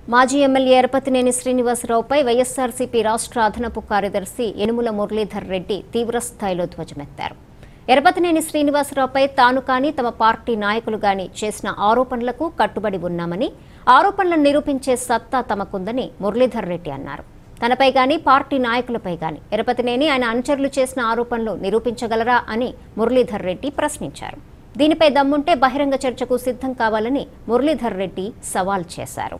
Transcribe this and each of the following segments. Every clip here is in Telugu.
మాజీ ఎమ్మెల్యే ఎరపతినేని శ్రీనివాసరావుపై వైఎస్సార్సీపీ రాష్ట్ర అదనపు కార్యదర్శి యనుముల మురళీధర్ రెడ్డి తీవ్రస్థాయిలో ధ్వజమెత్తారు ఎరపతినేని శ్రీనివాసరావుపై తాను కానీ తమ పార్టీ నాయకులు గాని చేసిన ఆరోపణలకు కట్టుబడి ఉన్నామని ఆరోపణలను నిరూపించే సత్తా తమకుందని మురళీధర్ రెడ్డి అన్నారు తనపై గాని పార్టీ నాయకులపై గాని ఎరపతినేని ఆయన అనుచరులు చేసిన ఆరోపణలు నిరూపించగలరా అని మురళీధర్ రెడ్డి ప్రశ్నించారు దీనిపై దమ్ముంటే బహిరంగ చర్చకు సిద్ధం కావాలని మురళీధర్ రెడ్డి సవాల్ చేశారు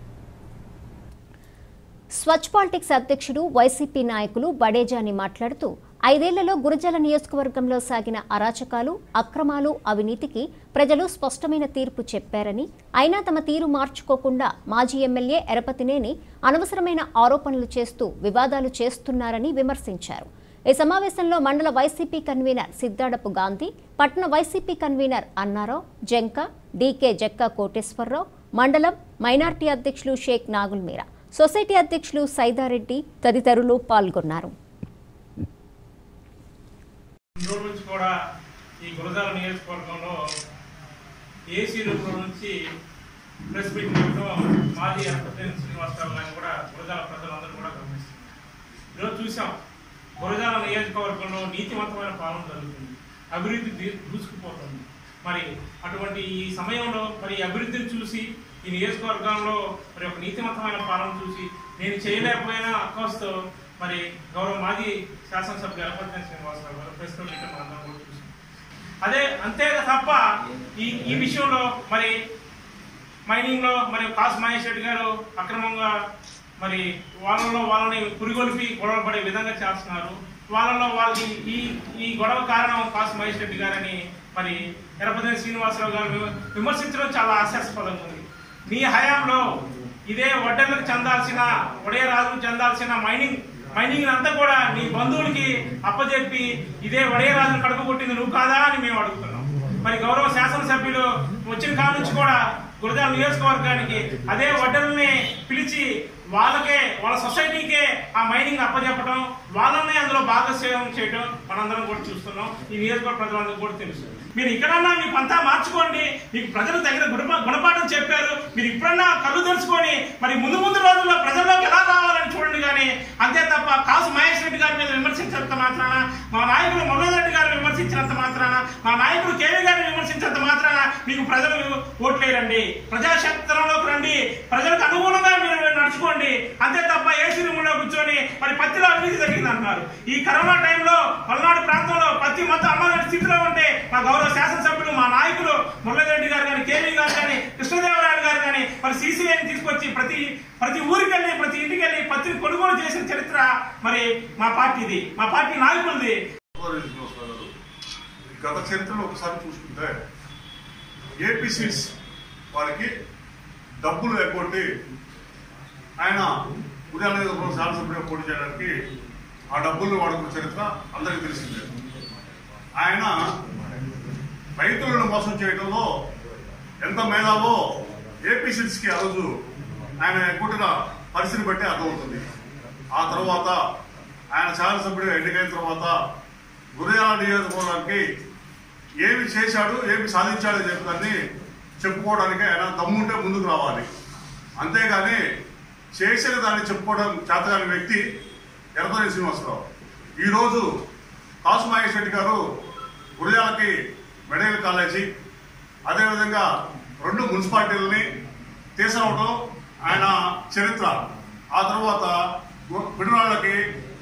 స్వచ్ఛ పాలిటిక్స్ అధ్యక్షుడు వైసీపీ నాయకులు బడేజాని మాట్లాడుతూ ఐదేళ్లలో గురజాల నియోజకవర్గంలో సాగిన అరాచకాలు అక్రమాలు అవినీతికి ప్రజలు స్పష్టమైన తీర్పు చెప్పారని అయినా తమ తీరు మార్చుకోకుండా మాజీ ఎమ్మెల్యే ఎరపతినేని అనవసరమైన ఆరోపణలు చేస్తూ వివాదాలు చేస్తున్నారని విమర్శించారు ఈ సమావేశంలో మండల వైసీపీ కన్వీనర్ సిద్దాడపు గాంధీ పట్టణ YCP convener Annarao Janka DK Jakka Koteswararao మండలం మైనార్టీ అధ్యక్షులు షేక్ నాగుల్ మీరా సొసైటీ అధ్యక్షులు సైదారెడ్డి తదితరులు పాల్గొన్నారు ఈ రోజు నుంచి కూడా ఈ గురజాల నియోజకవర్గంలో ఏసీ రూపంలో నుంచి ప్రెస్ మీట్ పెట్టడం మాజీ ఎంపీ శ్రీనివాసరావు గారిని కూడా గురజాల ప్రజలందరూ కూడా గమనిస్తున్నారు ఈరోజు చూసాం గురజాల నియోజకవర్గంలో నీతివంతమైన పాలన జరుగుతుంది అభివృద్ధి దీ- దూసుకుపోతుంది మరి అటువంటి ఈ సమయంలో మరి ఈ అభివృద్ధిని చూసి ఈ నియోజకవర్గంలో మరి ఒక నీతివంతమైన పాలన చూసి నేను చేయలేకపోయినా అక్కవస్తో మరి గౌరవ మాజీ శాసనసభ్యులు ఎలపతి శ్రీనివాసరావు గారు ప్రెస్ మీట్ మనందరం కూడా చూసాం అదే అంతే తప్ప ఈ ఈ విషయంలో మరి మైనింగ్ లో మరి కాసు మహేష్ రెడ్డి గారు అక్రమంగా మరి వాళ్ళలో వాళ్ళని పురిగొలిపి గొడవ పడే విధంగా చేస్తున్నారు వాళ్ళలో వాళ్ళకి ఈ ఈ గొడవ కారణం కాసు మహేష్ రెడ్డి గారని మరి ఎరపతి శ్రీనివాసరావు గారు విమ- విమర్శించడం చాలా హాస్యాస్పదంగా ఉంది మీ హయాంలో ఇదే వడ్డర్లకు చెందాల్సిన రాజుకు చెందాల్సిన మైనింగ్ మైనింగ్ అంతా కూడా నీ బంధువులకి అప్పజెప్పి ఇదే వడయరాజును కడుపు కొట్టింది నువ్వు కాదా అని మేము అడుగుతున్నాం మరి గౌరవ శాసనసభ్యులు వచ్చిన కాడ నుంచి కూడా గురజాల నియోజకవర్గానికి అదే వడ్డల్ని పిలిచి వాళ్ళకే వాళ్ళ సొసైటీకే ఆ మైనింగ్ అప్పచెప్పడం వాళ్ళనే అందులో భాగస్వామ్యం చేయడం మనందరం కూడా చూస్తున్నాం ఈ నియోజకవర్గ ప్రజలందరూ కూడా తెలుసు మీరు ఇక్కడన్నా మీ పంతా మార్చుకోండి మీకు ప్రజలు తగిన గుణప గుణపాఠం చెప్పారు మీరు ఇప్పుడన్నా కళ్ళు తెలుసుకొని మరి ముందు ముందు రోజుల్లో ప్రజల్లోకి ఎలా రావాలని చూడండి కానీ అంతే తప్ప కాసు మహేష్ రెడ్డి గారి మీద విమర్శించినంత మాత్రాన మా నాయకుడు మురళీ రెడ్డి గారిని విమర్శించినంత మాత్రాన మా నాయకుడు కేవీ గారిని విమర్శించినంత మాత్రాన మీకు ప్రజలు ఓట్లేరండి ప్రజాక్షేత్రంలోకి రండి ప్రజలకు అనుగుణంగా మీరు నడుచుకోండి అంతే తప్ప ఏసీ రూమ్ లో కూర్చొని మరి పత్తిలో అవినీతి జరిగింది అంటున్నారు ఈ కరోనా టైంలో పల్నాడు ప్రాంతంలో పత్తి మొత్తం అమ్మలేని స్థితిలో ఉంటే మా గౌరవ శాసనసభ్యులు మా నాయకులు మురళీరెడ్డి గారు కానీ కేవీ గారు కానీ కృష్ణదేవరాయలు గారు కానీ మరి సీసీఐని తీసుకొచ్చి ప్రతి ప్రతి ఊరికి వెళ్ళి ప్రతి ఇంటికి వెళ్ళి పత్తిని కొనుగోలు చేసిన చరిత్ర మరి మా పార్టీది మా పార్టీ నాయకులది శ్రీనివాసరావు గారు గత చరిత్రలో ఒకసారి చూసుకుంటే ఏపీ సీట్స్ వారికి డబ్బులు ఎగ్గొట్టి ఆయన ఉదయం శాసనసభ్యుడిగా పోటీ చేయడానికి ఆ డబ్బులు వాడుకున్న చరిత్ర అందరికీ తెలిసిందే ఆయన రైతులను మోసం చేయడంలో ఎంత మేధావో ఏపీ సీట్స్ కి ఆ రోజు ఆయన ఎగ్గొట్టిన పరిస్థితిని బట్టి అర్థమవుతుంది ఆ తర్వాత ఆయన శాసనసభ్యుడిగా ఎన్నికైన తర్వాత గురజాల నియోజకవర్గానికి ఏమి చేశాడు ఏమి సాధించాడు చెప్పని చెప్పుకోవడానికి ఆయన దమ్ముంటే ముందుకు రావాలి అంతేగాని చేసిన దాన్ని చెప్పుకోవడం చేతగాని వ్యక్తి ఎర్రతోని శ్రీనివాసరావు ఈరోజు కాసు మహేష్ రెడ్డి గారు గురజాలకి మెడికల్ కాలేజీ అదేవిధంగా రెండు మున్సిపాలిటీలని తీసుకురావడం ఆయన చరిత్ర ఆ తర్వాత పిడునాళ్ళకి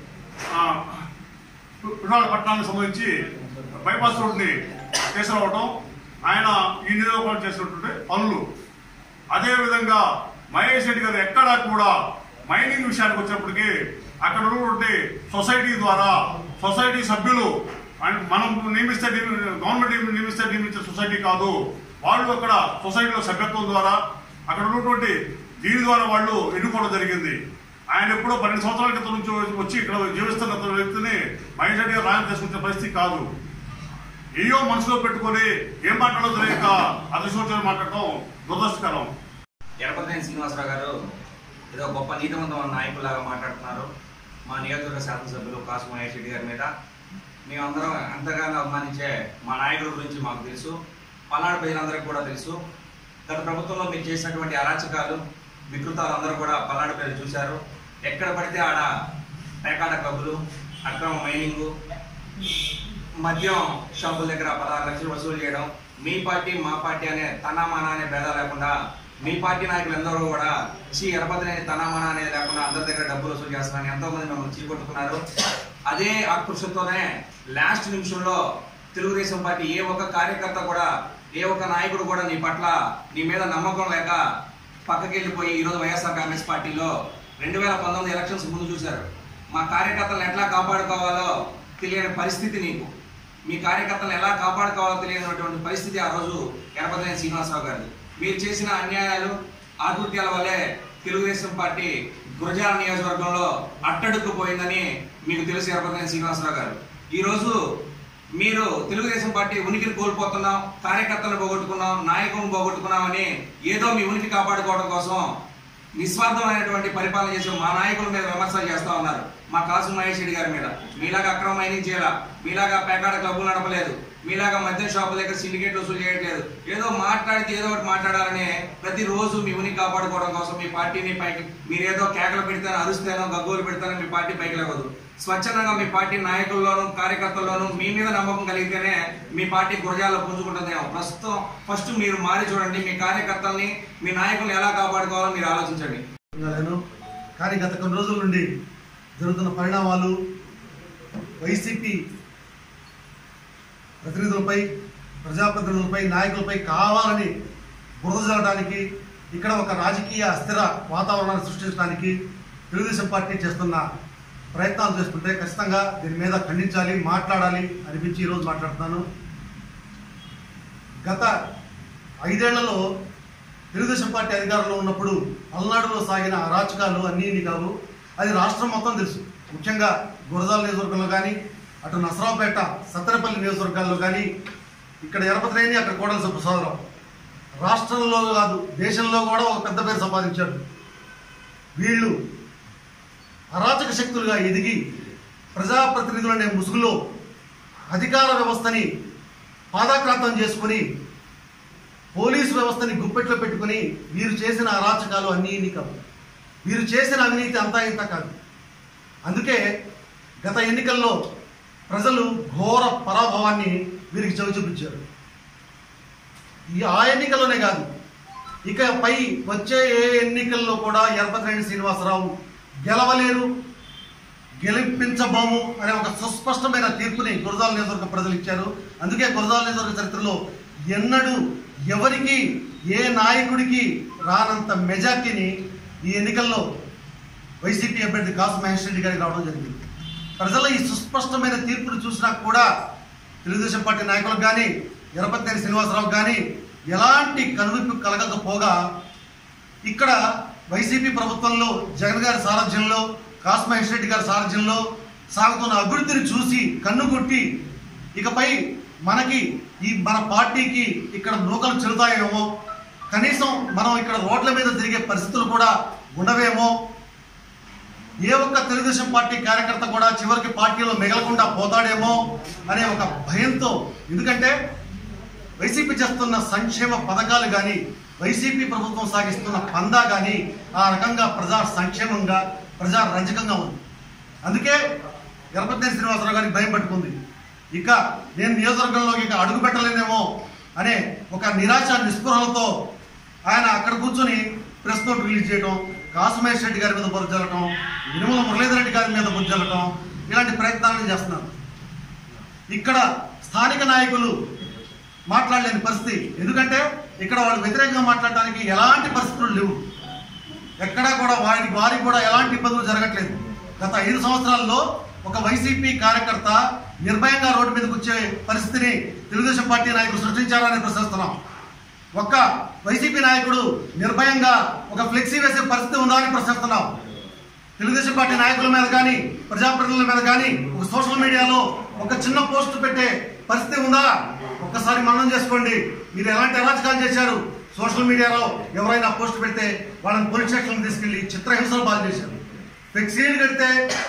పిడునాళ్ళ పట్టణానికి సంబంధించి బైపాస్ రోడ్ని తీసుకురావడం ఆయన ఈ నియోజకవర్గం చేసినటువంటి పనులు అదేవిధంగా మహేష్ రెడ్డి గారు ఎక్కడా కూడా మైనింగ్ విషయానికి వచ్చినప్పటికీ అక్కడ ఉన్నటువంటి సొసైటీ ద్వారా సొసైటీ సభ్యులు అండ్ మనం నియమిస్తే నియమి- గవర్నమెంట్ నియమిస్తే నియమించే సొసైటీ కాదు వాళ్ళు అక్కడ సొసైటీలో సభ్యత్వం ద్వారా అక్కడ ఉన్నటువంటి దీని ద్వారా వాళ్ళు ఎన్నుకోవడం జరిగింది ఆయన ఎప్పుడో పన్నెండు సంవత్సరాల క్రితం నుంచి వచ్చి ఇక్కడ జీవిస్తున్న వ్యక్తిని మహేష్ రెడ్డి గారు రాజు చేసుకునే పరిస్థితి కాదు ఏయో మనసులో పెట్టుకొని ఏం మాట్లాడదో తెలియక అదృష్టం మాట్లాడటం దురదృష్టకరం ఎరపతినేని శ్రీనివాసరావు గారు ఏదో గొప్ప నీతివంతమైన నాయకులాగా మాట్లాడుతున్నారు మా నియోజకవర్గ శాసనసభ్యులు కాసు మహేష్ రెడ్డి గారి మీద మేమందరం ఎంతగానో అభిమానించే మా నాయకుల గురించి మాకు తెలుసు పల్నాడు ప్రజలందరికీ కూడా తెలుసు గత ప్రభుత్వంలో మీరు చేసినటువంటి అరాచకాలు వికృతాలు అందరూ కూడా పల్నాడు ప్రజలు చూశారు ఎక్కడ పడితే ఆడ పేకాట క్లబ్బులు అక్రమ మైనింగ్ మద్యం షాపుల దగ్గర పదహారు లక్షలు వసూలు చేయడం మీ పార్టీ మా పార్టీ అనే తనామాన అనే భేదాలు లేకుండా మీ పార్టీ నాయకులు ఎందరో కూడా చీ ఎరపతి అనే తనామాన అనేది లేకుండా అందరి దగ్గర డబ్బులు వసూలు చేస్తున్నారని ఎంతో మంది మమ్మల్ని చీకొట్టుకున్నారు అదే ఆకృషంతోనే లాస్ట్ నిమిషంలో తెలుగుదేశం పార్టీ ఏ ఒక్క కార్యకర్త కూడా ఏ ఒక్క నాయకుడు కూడా నీ పట్ల నీ మీద నమ్మకం లేక పక్కకి వెళ్ళిపోయి ఈరోజు వైఎస్ఆర్ కాంగ్రెస్ పార్టీలో రెండు వేల పంతొమ్మిది ఎలక్షన్స్ ముందు చూశారు మా కార్యకర్తలను ఎట్లా కాపాడుకోవాలో తెలియని పరిస్థితి నీకు మీ కార్యకర్తలను ఎలా కాపాడుకోవాలో తెలియనటువంటి పరిస్థితి ఆ రోజు ఎనపతినేని శ్రీనివాసరావు గారిది మీరు చేసిన అన్యాయాలు ఆకృత్యాల వల్లే తెలుగుదేశం పార్టీ గురజాల నియోజకవర్గంలో అట్టడుక్కుపోయిందని మీకు తెలుసు ఎనపతినేని శ్రీనివాసరావు గారు ఈరోజు మీరు తెలుగుదేశం పార్టీ ఉనికిని కోల్పోతున్నాం కార్యకర్తలను పోగొట్టుకున్నాం నాయకులను పోగొట్టుకున్నామని ఏదో మీ ఉనికి కాపాడుకోవడం కోసం నిస్వార్థమైనటువంటి పరిపాలన చేసే మా నాయకుల మీద విమర్శలు చేస్తా ఉన్నారు మా కాసు మహేష్ రెడ్డి గారి మీద మీలాగా అక్రమ మైనింగ్ చేయాల మీలాగా పేకాడ క్లబ్బులు నడపలేదు మీలాగా మద్యం షాపుల దగ్గర సిండికేట్ వసూలు చేయట్లేదు ఏదో మాట్లాడితే ఏదో ఒకటి మాట్లాడాలని ప్రతిరోజు మీ ఉనికి కాపాడుకోవడం కోసం మీ పార్టీని పైకి మీరేదో కేకలు పెడితేనో అరుస్తేనో గగ్గోలు పెడితేనో మీ పార్టీ పైకి లేవదు స్వచ్ఛందంగా మీ పార్టీ నాయకుల్లోనూ కార్యకర్తల్లోనూ మీ మీద నమ్మకం కలిగితేనే మీ పార్టీ గురజాల్లో పుంజుకుంటుందేమో ప్రస్తుతం ఫస్ట్ మీరు మారి చూడండి మీ కార్యకర్తల్ని మీ నాయకుల్ని ఎలా కాపాడుకోవాలో మీరు ఆలోచించండి నేను కానీ గత కొన్ని రోజుల నుండి జరుగుతున్న పరిణామాలు వైసీపీ ప్రతినిధులపై ప్రజాప్రతినిధులపై నాయకులపై కావాలని బురద జల్లడానికి ఇక్కడ ఒక రాజకీయ అస్థిర వాతావరణాన్ని సృష్టించడానికి తెలుగుదేశం పార్టీ చేస్తున్న ప్రయత్నాలు చేస్తుంటే ఖచ్చితంగా దీని మీద ఖండించాలి మాట్లాడాలి అనిపించి ఈరోజు మాట్లాడుతున్నాను గత ఐదేళ్లలో తెలుగుదేశం పార్టీ అధికారంలో ఉన్నప్పుడు పల్నాడులో సాగిన అరాచకాలు అన్నీ ఇన్ని కావు అది రాష్ట్రం మొత్తం తెలుసు ముఖ్యంగా గురజాల నియోజకవర్గంలో కానీ అటు నసరావుపేట సత్తెనపల్లి నియోజకవర్గాల్లో కానీ ఇక్కడ ఎరపతినేని అక్కడ కోడల ప్రసాదరావు రాష్ట్రంలో కాదు దేశంలో కూడా ఒక పెద్ద పేరు సంపాదించారు వీళ్ళు అరాచక శక్తులుగా ఎదిగి ప్రజాప్రతినిధులనే ముసుగులో అధికార వ్యవస్థని పాదాక్రాంతం చేసుకుని పోలీసు వ్యవస్థని గుప్పెట్లో పెట్టుకుని వీరు చేసిన అరాచకాలు అన్నీ ఇన్ని కావు వీరు చేసిన అవినీతి అంతా ఇంత కాదు అందుకే గత ఎన్నికల్లో ప్రజలు ఘోర పరాభవాన్ని వీరికి చవి చూపించారు ఈ ఆ ఎన్నికల్లోనే కాదు ఇక పై వచ్చే ఏ ఎన్నికల్లో కూడా ఎరపతిరెడ్డి శ్రీనివాసరావు గెలవలేరు గెలిపించబోము అనే ఒక సుస్పష్టమైన తీర్పుని గురజాల నియోజకవర్గ ప్రజలు ఇచ్చారు అందుకే గురజాల నియోజకవర్గ చరిత్రలో ఎన్నడూ ఎవరికి ఏ నాయకుడికి రానంత మెజార్టీని ఈ ఎన్నికల్లో వైసీపీ అభ్యర్థి కాసు మహేష్ రెడ్డి గారికి రావడం జరిగింది ప్రజల ఈ సుస్పష్టమైన తీర్పును చూసినా కూడా తెలుగుదేశం పార్టీ నాయకులకు కానీ ఎరపతినేని శ్రీనివాసరావు కానీ ఎలాంటి కనువిప్పు కలగకపోగా ఇక్కడ వైసీపీ ప్రభుత్వంలో జగన్ గారి సారథ్యంలో కాసు మహేష్ రెడ్డి గారి సారథ్యంలో సాగుతున్న అభివృద్ధిని చూసి కన్ను కొట్టి ఇకపై మనకి ఈ మన పార్టీకి ఇక్కడ నూకలు చెల్లుతాయేమో కనీసం మనం ఇక్కడ రోడ్ల మీద తిరిగే పరిస్థితులు కూడా ఉండవేమో ఏ ఒక్క తెలుగుదేశం పార్టీ కార్యకర్త కూడా చివరికి పార్టీలో మిగలకుండా పోతాడేమో అనే ఒక భయంతో ఎందుకంటే వైసీపీ చేస్తున్న సంక్షేమ పథకాలు కానీ వైసీపీ ప్రభుత్వం సాగిస్తున్న పందా కానీ ఆ రకంగా ప్రజా సంక్షేమంగా ప్రజా రంజకంగా ఉంది అందుకే ఎరపతినేని శ్రీనివాసరావు గారికి భయం పట్టుకుంది ఇక నేను నియోజకవర్గంలోకి ఇక అడుగు పెట్టలేనేమో అనే ఒక నిరాశ నిస్పృహలతో ఆయన అక్కడ కూర్చొని ప్రెస్ నోట్ రిలీజ్ చేయడం కాసుమేష్ రెడ్డి గారి మీద బుర్ర జల్లటం నిర్మల మురళీధర్ రెడ్డి గారి మీద బుర్ర జల్లటం ఇలాంటి ప్రయత్నాలను చేస్తున్నారు ఇక్కడ స్థానిక నాయకులు మాట్లాడలేని పరిస్థితి ఎందుకంటే ఇక్కడ వాళ్ళు వ్యతిరేకంగా మాట్లాడడానికి ఎలాంటి పరిస్థితులు లేవు ఎక్కడా కూడా వారికి వారికి కూడా ఎలాంటి ఇబ్బందులు జరగట్లేదు గత ఐదు సంవత్సరాల్లో ఒక వైసీపీ కార్యకర్త నిర్భయంగా రోడ్డు మీదకి వచ్చే పరిస్థితిని తెలుగుదేశం పార్టీ నాయకులు సృష్టించారని ప్రశ్నిస్తున్నాం ఒక్క వైసీపీ నాయకుడు నిర్భయంగా ఒక ఫ్లెక్సీ వేసే పరిస్థితి ఉందా అని ప్రశ్నిస్తున్నాం తెలుగుదేశం పార్టీ నాయకుల మీద కానీ ప్రజాప్రతినిధుల మీద కానీ ఒక సోషల్ మీడియాలో ఒక చిన్న పోస్ట్ పెట్టే పరిస్థితి ఉందా ఒక్కసారి మననం చేసుకోండి మీరు ఎలాంటి అరాచకాలు చేశారు సోషల్ మీడియాలో ఎవరైనా పోస్ట్ పెడితే వాళ్ళని పోలీస్ స్టేషన్ తీసుకెళ్లి చిత్రహింసలు బాధ చేశారు ఫ్లెక్సీలు కడితే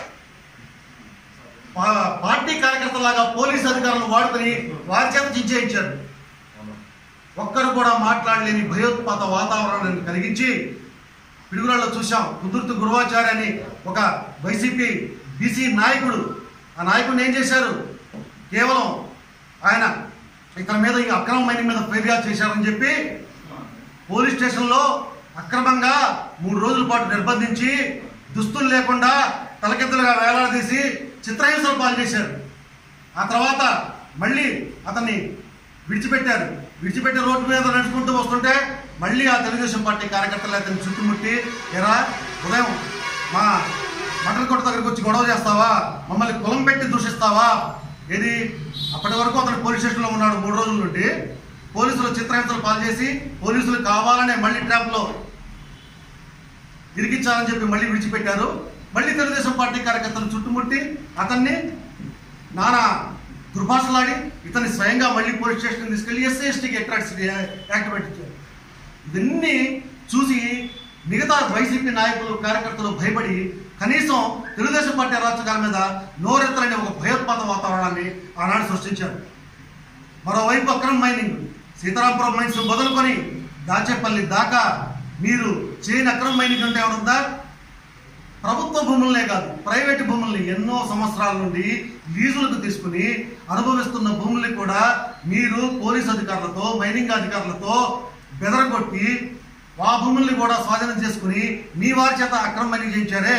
పా- పార్టీ కార్యకర్తలాగా పోలీస్ అధికారులను వాడుకొని వారి చేత చించేయించారు ఒక్కరు కూడా మాట్లాడలేని భయోత్పాత వాతావరణాన్ని కలిగించి పిడుగురాల్లో చూశాం కుదుర్తు గురువాచార్య అని ఒక వైసీపీ బీసీ నాయకుడు ఆ నాయకుడిని ఏం చేశారు కేవలం ఆయన ఇతని మీద ఈ అక్రమ మైనింగ్ మీద ఫిర్యాదు చేశారని చెప్పి పోలీస్ స్టేషన్లో అక్రమంగా మూడు రోజుల పాటు నిర్బంధించి దుస్తులు లేకుండా తలకెత్తులుగా వేలాడదీసి చిత్రహింసలు పాలు చేశారు ఆ తర్వాత మళ్ళీ అతన్ని విడిచిపెట్టారు విడిచిపెట్టి రోడ్డు మీద నడుచుకుంటూ వస్తుంటే మళ్ళీ ఆ తెలుగుదేశం పార్టీ కార్యకర్తలు అతన్ని చుట్టుముట్టి ఎరా ఉదయం మా మటన్ కొట్ట దగ్గరికి వచ్చి గొడవ చేస్తావా మమ్మల్ని కులం పెట్టి దూషిస్తావా ఏది అప్పటి వరకు అతను పోలీస్ స్టేషన్లో ఉన్నాడు మూడు రోజుల నుండి పోలీసులు చిత్రహింసలు పాలు చేసి పోలీసులు కావాలనే మళ్ళీ ట్రాప్లో ఇరికించాలని చెప్పి మళ్ళీ విడిచిపెట్టారు మళ్ళీ తెలుగుదేశం పార్టీ కార్యకర్తలు చుట్టుముట్టి అతన్ని నానా దుర్భాషలాడి ఇతన్ని స్వయంగా మళ్ళీ పోలీస్ స్టేషన్ తీసుకెళ్లి ఎస్సీ ఎస్టీకి అట్రాక్ట్ యాక్టివేట్ ఇచ్చారు ఇవన్నీ చూసి మిగతా వైసీపీ నాయకులు కార్యకర్తలు భయపడి కనీసం తెలుగుదేశం పార్టీ అరాచకాల మీద నోరెత్తలేని ఒక భయోత్పాత వాతావరణాన్ని ఆనాడు సృష్టించారు మరోవైపు అక్రమ మైనింగ్ సీతారాంపురం మైన్స్ మొదలుకొని దాచేపల్లి దాకా మీరు చేయని అక్రమ మైనింగ్ అంటే ఏమనుందా ప్రభుత్వ భూములనే కాదు ప్రైవేట్ భూముల్ని ఎన్నో సంవత్సరాల నుండి లీజులకు తీసుకుని అనుభవిస్తున్న భూముల్ని కూడా మీరు పోలీస్ అధికారులతో మైనింగ్ అధికారులతో బెదరగొట్టి ఆ భూముల్ని కూడా స్వాధీనం చేసుకుని మీ వారి చేత అక్రమ మైనింగ్ చేయించారే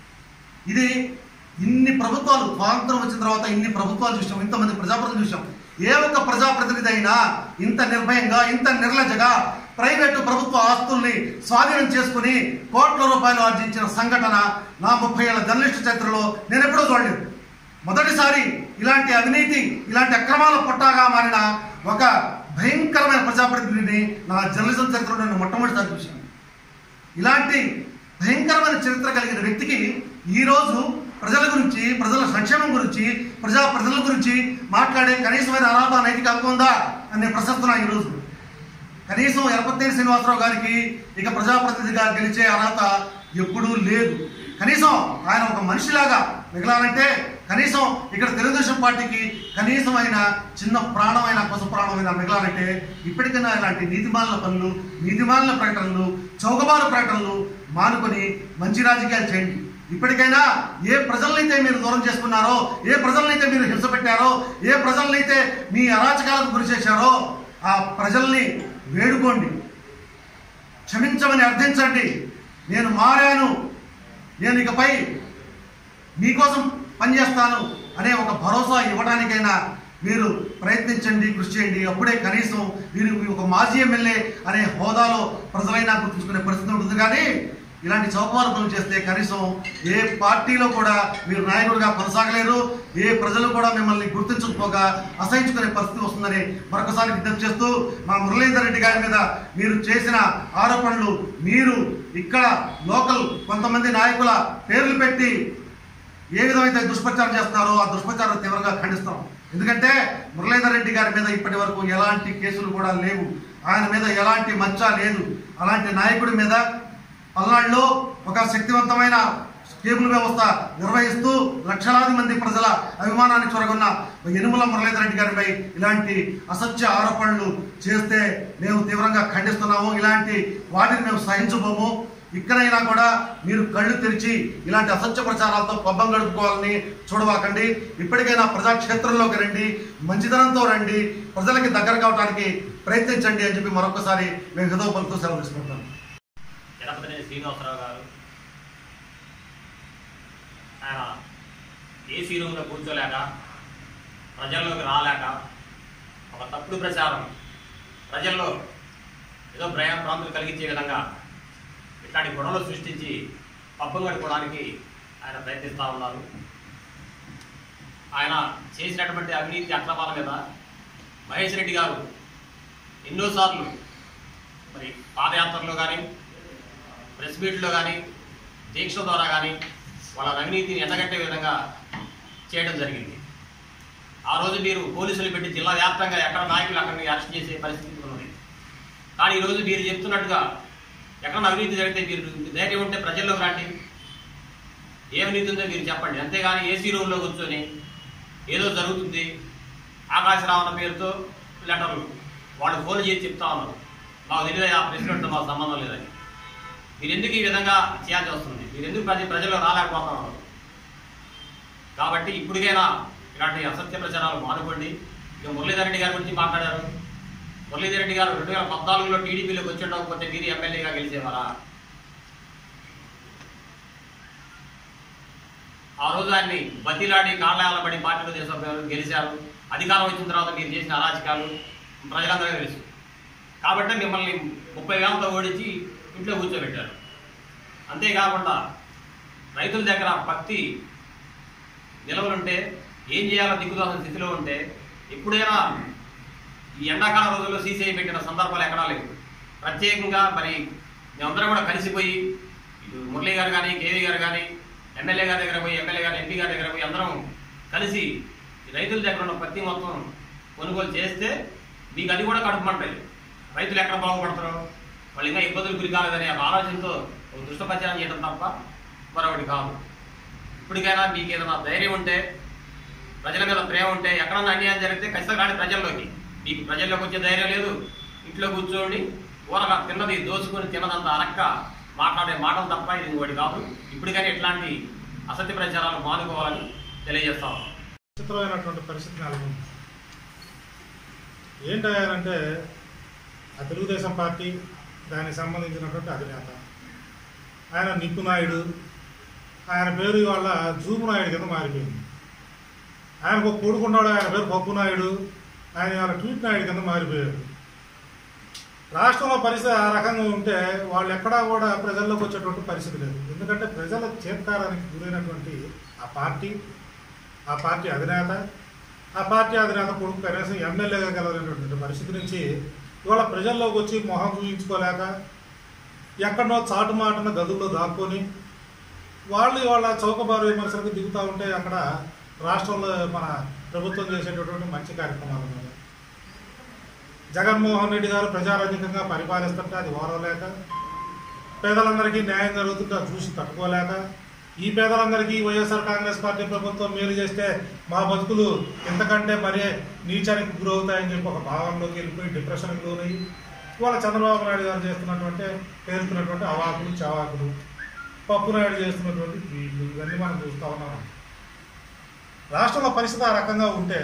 ఇది ఇన్ని ప్రభుత్వాలు స్వాతంత్రం వచ్చిన తర్వాత ఇన్ని ప్రభుత్వాలు చూసాం ఇంతమంది ప్రజాప్రతినిధులు చూసాం ఏ ఒక్క ప్రజాప్రతినిధి అయినా ఇంత నిర్భయంగా ఇంత నిర్లజగా ప్రైవేటు ప్రభుత్వ ఆస్తుల్ని స్వాధీనం చేసుకుని కోట్ల రూపాయలు ఆర్జించిన సంఘటన నా ముప్పై ఏళ్ల జర్నలిస్ట్ చరిత్రలో నేను ఎప్పుడూ చూడలేదు మొదటిసారి ఇలాంటి అవినీతి ఇలాంటి అక్రమాల పుట్టాగా మారిన ఒక భయంకరమైన ప్రజాప్రతినిధిని నా జర్నలిజం చరిత్రలో నేను మొట్టమొదటిసారి చూశాను ఇలాంటి భయంకరమైన చరిత్ర కలిగిన వ్యక్తికి ఈరోజు ప్రజల గురించి ప్రజల సంక్షేమం గురించి ప్రజా ప్రజల గురించి మాట్లాడే కనీసమైన అర్హత నైతిక హక్కు ఉందా అని నేను ప్రశ్నిస్తున్నా ఈరోజు కనీసం ఎరపత్తేని శ్రీనివాసరావు గారికి ఇక ప్రజాప్రతినిధిగా గెలిచే అర్హత ఎప్పుడూ లేదు కనీసం ఆయన ఒక మనిషిలాగా మిగలాలంటే కనీసం ఇక్కడ తెలుగుదేశం పార్టీకి కనీసమైన చిన్న ప్రాణమైన పశు ప్రాణమైన మిగలాలంటే ఇప్పటికైనా ఇలాంటి నీతిమాలిన పనులు నీతిమాలిన ప్రకటనలు చౌకబారు ప్రకటనలు మానుకొని మంచి రాజకీయాలు చేయండి ఇప్పటికైనా ఏ ప్రజలనైతే మీరు దూరం చేసుకున్నారో ఏ ప్రజలనైతే మీరు హింస పెట్టారో ఏ ప్రజలనైతే మీ అరాచకాలకు గురి చేశారో ఆ ప్రజల్ని వేడుకోండి క్షమించమని అర్థించండి నేను మారాను నేను ఇకపై మీకోసం పనిచేస్తాను అనే ఒక భరోసా ఇవ్వడానికైనా మీరు ప్రయత్నించండి కృషి చేయండి అప్పుడే కనీసం మీరు మీ ఒక మాజీ ఎమ్మెల్యే అనే హోదాలో ప్రజలైనా గుర్తుంచుకునే పరిస్థితి ఉంటుంది కానీ ఇలాంటి చౌకబారు పనులు చేస్తే కనీసం ఏ పార్టీలో కూడా మీరు నాయకుడిగా కొనసాగలేరు ఏ ప్రజలు కూడా మిమ్మల్ని గుర్తించకపోగా అసహించుకునే పరిస్థితి వస్తుందని మరొకసారి విజ్ఞప్తి చేస్తూ మా మురళీధర్ రెడ్డి గారి మీద మీరు చేసిన ఆరోపణలు మీరు ఇక్కడ లోకల్ కొంతమంది నాయకుల పేర్లు పెట్టి ఏ విధమైతే దుష్ప్రచారం చేస్తున్నారో ఆ దుష్ప్రచారం తీవ్రంగా ఖండిస్తాం ఎందుకంటే మురళీధర్ రెడ్డి గారి మీద ఇప్పటి వరకు ఎలాంటి కేసులు కూడా లేవు ఆయన మీద ఎలాంటి మచ్చ లేదు అలాంటి నాయకుడి మీద పల్నాడులో ఒక శక్తివంతమైన కేబుల్ వ్యవస్థ నిర్వహిస్తూ లక్షలాది మంది ప్రజల అభిమానాన్ని చొరగొన్న యనుమల మురళీధర్ రెడ్డి గారిపై ఇలాంటి అసత్య ఆరోపణలు చేస్తే మేము తీవ్రంగా ఖండిస్తున్నాము ఇలాంటి వాటిని మేము సహించబోము ఇక్కడైనా కూడా మీరు కళ్ళు తెరిచి ఇలాంటి అసత్య ప్రచారాలతో పబ్బం గడుపుకోవాలని చూడవాకండి ఇప్పటికైనా ప్రజాక్షేత్రంలోకి రండి మంచితనంతో రండి ప్రజలకి దగ్గర కావడానికి ప్రయత్నించండి అని చెప్పి మరొకసారి మేము హృదయ పలుతూ సెలవు తీసుకుంటాం జనపతి శ్రీనివాసరావు గారు ఆయన ఏసీ రూమ్లో కూర్చోలేక ప్రజల్లోకి రాలేక ఒక తప్పుడు ప్రచారం ప్రజల్లో ఏదో భయం ప్రాంతులు కలిగించే విధంగా ఇట్లాంటి గొడవలు సృష్టించి పబ్బం గడుపుకోవడానికి ఆయన ప్రయత్నిస్తూ ఉన్నారు ఆయన చేసినటువంటి అవినీతి అక్రమాల మీద మహేష్ రెడ్డి గారు ఎన్నోసార్లు మరి పాదయాత్రలో కానీ ప్రెస్ మీట్లో కానీ దీక్ష ద్వారా కానీ వాళ్ళ అవినీతిని ఎండగట్టే విధంగా చేయడం జరిగింది ఆ రోజు మీరు పోలీసులు పెట్టి జిల్లా వ్యాప్తంగా ఎక్కడ నాయకులు అక్కడిని అరెస్ట్ చేసే పరిస్థితి ఉన్నది కానీ ఈరోజు మీరు చెప్తున్నట్టుగా ఎక్కడ అవినీతి జరిగితే మీరు ధైర్యం ఉంటే ప్రజల్లోకి రండి ఏ అవినీతి ఉందో మీరు చెప్పండి అంతేగాని ఏసీ రూమ్లో కూర్చొని ఏదో జరుగుతుంది ఆకాశరావు అన్న పేరుతో లెటర్లు వాళ్ళు ఫోన్ చేసి చెప్తా ఉన్నారు మాకు తెలియదు ఆ ప్రెసిడెంట్తో మాకు సంబంధం లేదని మీరు ఎందుకు ఈ విధంగా చేయాల్సి వస్తుంది మీరు ఎందుకు ప్రజ ప్రజల్లో రాలేకపోతున్నారు కాబట్టి ఇప్పటికైనా ఇలాంటి అసత్య ప్రచారాలు మానుకోండి ఇక మురళీధర్ రెడ్డి గారి గురించి మాట్లాడారు మురళీధర్ రెడ్డి గారు రెండు వేల పద్నాలుగులో టీడీపీలోకి వచ్చి ఉండకపోతే మీరు ఎమ్మెల్యేగా గెలిచేవారా ఆ రోజు ఆయన్ని బతిలాడి కాళ్ళబడి పార్టీలో చేసిన గెలిచారు అధికారం వచ్చిన తర్వాత మీరు చేసిన అరాచకాలు ప్రజలందరికీ తెలుసు కాబట్టి మిమ్మల్ని ముప్పై వేలతో ఓడించి ఇంట్లో కూర్చోబెట్టారు అంతేకాకుండా రైతుల దగ్గర పత్తి నిలవలుంటే ఏం చేయాలో దిక్కుదోసిన స్థితిలో ఉంటే ఎప్పుడైనా ఈ ఎండాకాల రోజుల్లో సీసీఐ పెట్టిన సందర్భాలు ఎక్కడా లేవు ప్రత్యేకంగా మరి మేమందరం కూడా కలిసిపోయి ఇటు మురళీ గారు కానీ కేవీ గారు కానీ ఎమ్మెల్యే గారి దగ్గర పోయి ఎమ్మెల్యే గారు ఎంపీ గారి దగ్గర పోయి అందరం కలిసి ఈ రైతుల దగ్గర ఉన్న పత్తి మొత్తం కొనుగోలు చేస్తే మీకు అది కూడా కడుపుమంటాయి రైతులు ఎక్కడ బాగుపడతారో వాళ్ళు ఇంకా ఇబ్బందులు గురి కాలేదనే ఒక ఆలోచనతో ఒక దుష్టప్రచారం చేయడం తప్ప మరొకటి కాదు ఇప్పటికైనా మీకు ఏదైనా ధైర్యం ఉంటే ప్రజల మీద ప్రేమ ఉంటే ఎక్కడన్నా అన్యాయం జరిగితే ఖచ్చితంగా రాండి ప్రజల్లోకి మీకు ప్రజల్లోకి వచ్చే ధైర్యం లేదు ఇంట్లో కూర్చోండి ఊరగా తిన్నది దోచుకొని తిన్నదంతా అరక్క మాట్లాడే మాటలు తప్ప ఇది ఇంకోటి కాదు ఇప్పటికైనా ఇట్లాంటి అసత్య ప్రచారాలు మానుకోవాలని తెలియజేస్తాం విచిత్రమైనటువంటి పరిస్థితి నెలకొంది ఏంటంటే ఆ తెలుగుదేశం పార్టీ దానికి సంబంధించినటువంటి అధినేత ఆయన నిప్పు నాయుడు ఆయన పేరు ఇవాళ జూపు నాయుడు కింద మారిపోయింది ఆయనకు ఒక కొడుకున్నాడు ఆయన పేరు పప్పు నాయుడు ఆయన ఇవాళ ట్వీట్ నాయుడు కింద మారిపోయాడు రాష్ట్రంలో పరిస్థితి ఆ రకంగా ఉంటే వాళ్ళు ఎక్కడా కూడా ప్రజల్లోకి వచ్చేటువంటి పరిస్థితి లేదు ఎందుకంటే ప్రజల చేత్కారానికి గురైనటువంటి ఆ పార్టీ ఆ పార్టీ అధినేత ఆ పార్టీ అధినేత కొడుకు కనీసం ఎమ్మెల్యేగా గెలవలేనటువంటి పరిస్థితి నుంచి ఇవాళ ప్రజల్లోకి వచ్చి మొహం చూపించుకోలేక ఎక్కడో చాటు మాటన గదుల్లో దాక్కొని వాళ్ళు ఇవాళ చౌకబారు విమర్శలకు దిగుతూ ఉంటే అక్కడ రాష్ట్రంలో మన ప్రభుత్వం చేసేటటువంటి మంచి కార్యక్రమాల మీద జగన్మోహన్ రెడ్డి గారు ప్రజారాధికంగా పరిపాలిస్తుంటే అది ఓరవలేక పేదలందరికీ న్యాయం జరుగుతుంటే అది చూసి తట్టుకోలేక ఈ పేదలందరికీ వైఎస్ఆర్ కాంగ్రెస్ పార్టీ ప్రభుత్వం మేలు చేస్తే మా బతుకులు ఇంతకంటే మరే నీచానికి గురవుతాయని చెప్పి ఒక భావంలోకి వెళ్ళిపోయి డిప్రెషన్కి లోనయ్యి ఇవాళ చంద్రబాబు నాయుడు గారు చేస్తున్నటువంటి పేరుతున్నటువంటి అవాకులు చవాకులు పప్పు నాయుడు చేస్తున్నటువంటి వీళ్ళు ఇవన్నీ మనం చూస్తూ ఉన్నాం రాష్ట్రంలో పరిస్థితి ఆ రకంగా ఉంటే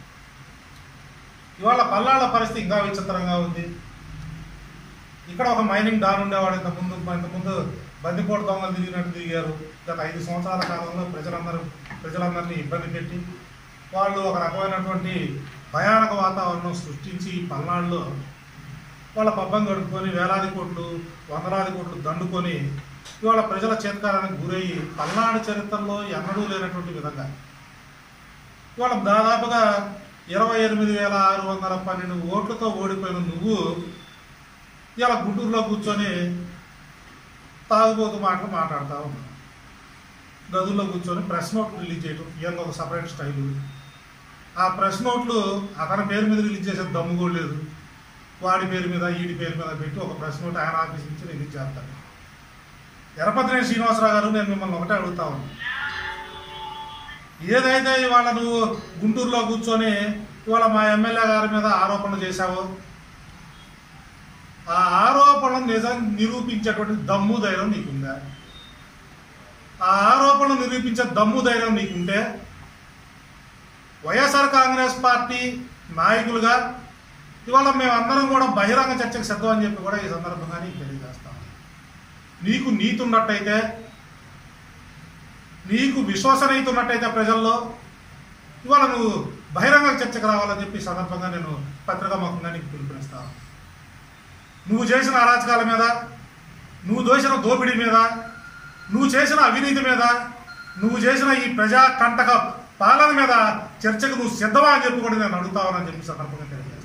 ఇవాళ పల్నాళ్ళ పరిస్థితి ఇంకా విచిత్రంగా ఉంది ఇక్కడ ఒక మైనింగ్ డాన్ ఉండేవాడు ఇంతకుముందు ఇంతకుముందు బందిపోటు దొంగలు తిరిగినట్టు తిరిగారు గత ఐదు సంవత్సరాల కాలంలో ప్రజలందరూ ప్రజలందరినీ ఇబ్బంది పెట్టి వాళ్ళు ఒక రకమైనటువంటి భయానక వాతావరణం సృష్టించి ఈ పల్నాడులో వాళ్ళ పబ్బం గడుపుకొని వేలాది కోట్లు వందలాది కోట్లు దండుకొని ఇవాళ ప్రజల చేతకారానికి గురయ్యి పల్నాడు చరిత్రలో ఎన్నడూ లేనటువంటి విధంగా ఇవాళ దాదాపుగా ఇరవై ఎనిమిది వేల ఆరు వందల పన్నెండు ఓట్లతో ఓడిపోయిన నువ్వు ఇలా గుంటూరులో కూర్చొని తాగుబోతు మాటలు మాట్లాడుతూ ఉన్నావు గదుల్లో కూర్చొని ప్రెస్ నోట్ రిలీజ్ చేయడం ఇవన్నీ ఒక సపరేట్ స్టైలు ఆ ప్రెస్ నోట్లు అతని పేరు మీద రిలీజ్ చేసే దమ్ము కూడా లేదు వాడి పేరు మీద ఈడి పేరు మీద పెట్టి ఒక ప్రెస్ నోట్ ఆయన ఆఫీస్ నుంచి రిలీజ్ చేస్తాడు ఎరపతినేని శ్రీనివాసరావు గారు నేను మిమ్మల్ని ఒకటే అడుగుతా ఉన్నాను ఏదైతే ఇవాళ నువ్వు గుంటూరులో కూర్చొని ఇవాళ మా ఎమ్మెల్యే గారి మీద ఆరోపణలు చేశావో ఆ ఆరోపణలు నిజం నిరూపించేటువంటి దమ్ము ధైర్యం నీకుందా ఆ ఆరోపణలు నిరూపించే దమ్ము ధైర్యం నీకుంటే వైఎస్ఆర్ కాంగ్రెస్ పార్టీ నాయకులుగా ఇవాళ మేమందరం కూడా బహిరంగ చర్చకు సిద్ధం అని చెప్పి కూడా ఈ సందర్భంగా నీకు తెలియజేస్తాం నీకు నీతి ఉన్నట్టయితే నీకు విశ్వసనీయత ఉన్నట్టయితే ప్రజల్లో ఇవాళ నువ్వు బహిరంగ చర్చకు రావాలని చెప్పి ఈ సందర్భంగా నేను పత్రికాముఖంగా నీకు పిలుపునిస్తాను నువ్వు చేసిన అరాచకాల మీద నువ్వు దోసిన దోపిడీ మీద నువ్వు చేసిన అవినీతి మీద నువ్వు చేసిన ఈ ప్రజా కంటక పాలన మీద చర్చకు నువ్వు సిద్ధమా అని చెప్పి కూడా నేను అడుగుతావని చెప్పి సందర్భంగా తెలియజేస్తాను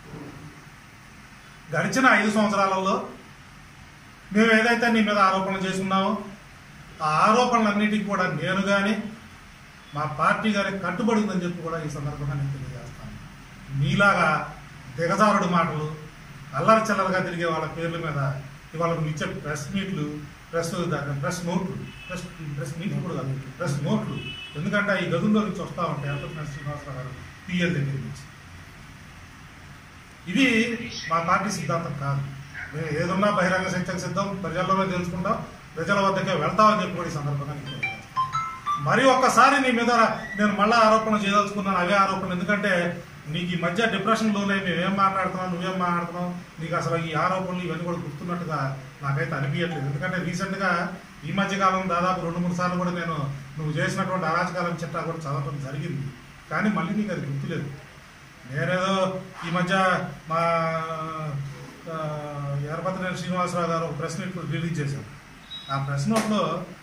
గడిచిన ఐదు సంవత్సరాలలో మేము ఏదైతే నీ మీద ఆరోపణలు చేసి ఉన్నామో ఆ ఆరోపణలన్నిటికీ కూడా నేను కానీ మా పార్టీ గారికి కట్టుబడి ఉందని చెప్పి కూడా ఈ సందర్భంగా నేను తెలియజేస్తాను నీలాగా దిగజారుడు మాటలు అల్లరి చిల్లరగా తిరిగే వాళ్ళ పేర్ల మీద ఇవాళ నువ్వు ఇచ్చే ప్రెస్ మీట్లు ప్రెస్ దాని ప్రెస్ నోట్లు ప్రెస్ ప్రెస్ మీట్లు కూడా కాదు ప్రెస్ నోట్లు ఎందుకంటే ఈ గదుల్లో నుంచి వస్తూ ఉంటాయి ఎంతో శ్రీనివాసరావు గారు పిఎల్ దగ్గర నుంచి ఇది మా పార్టీ సిద్ధాంతం కాదు మేము ఏదున్నా బహిరంగ చర్చకు సిద్ధం ప్రజల్లోనే తెలుసుకుంటాం ప్రజల వద్దకే వెళ్తామని చెప్పి కూడా ఈ సందర్భంగా నీకు తెలియజేస్తాను. మరి ఒక్కసారి నీ మీద నేను మళ్ళా ఆరోపణ చేయదలుచుకున్నాను అవే ఆరోపణలు ఎందుకంటే నీకు ఈ మధ్య డిప్రెషన్లోనే మేమేం మాట్లాడుతున్నావు నువ్వేం మాట్లాడుతున్నావు నీకు అసలు ఈ ఆరోపణలు ఇవన్నీ కూడా గుర్తున్నట్టుగా నాకైతే అనిపించట్లేదు ఎందుకంటే రీసెంట్గా ఈ మధ్య కాలం దాదాపు రెండు మూడు సార్లు కూడా నేను నువ్వు చేసినటువంటి అరాచకాలం చిట్టా కూడా చదవటం జరిగింది కానీ మళ్ళీ నీకు అది గుర్తులేదు నేనేదో ఈ మధ్య మా ఆ, ఎర్రపతినేని శ్రీనివాసరావు గారు ఒక ప్రెస్ మీట్ రిలీజ్ చేశారు ఆ ప్రెస్ నోట్లో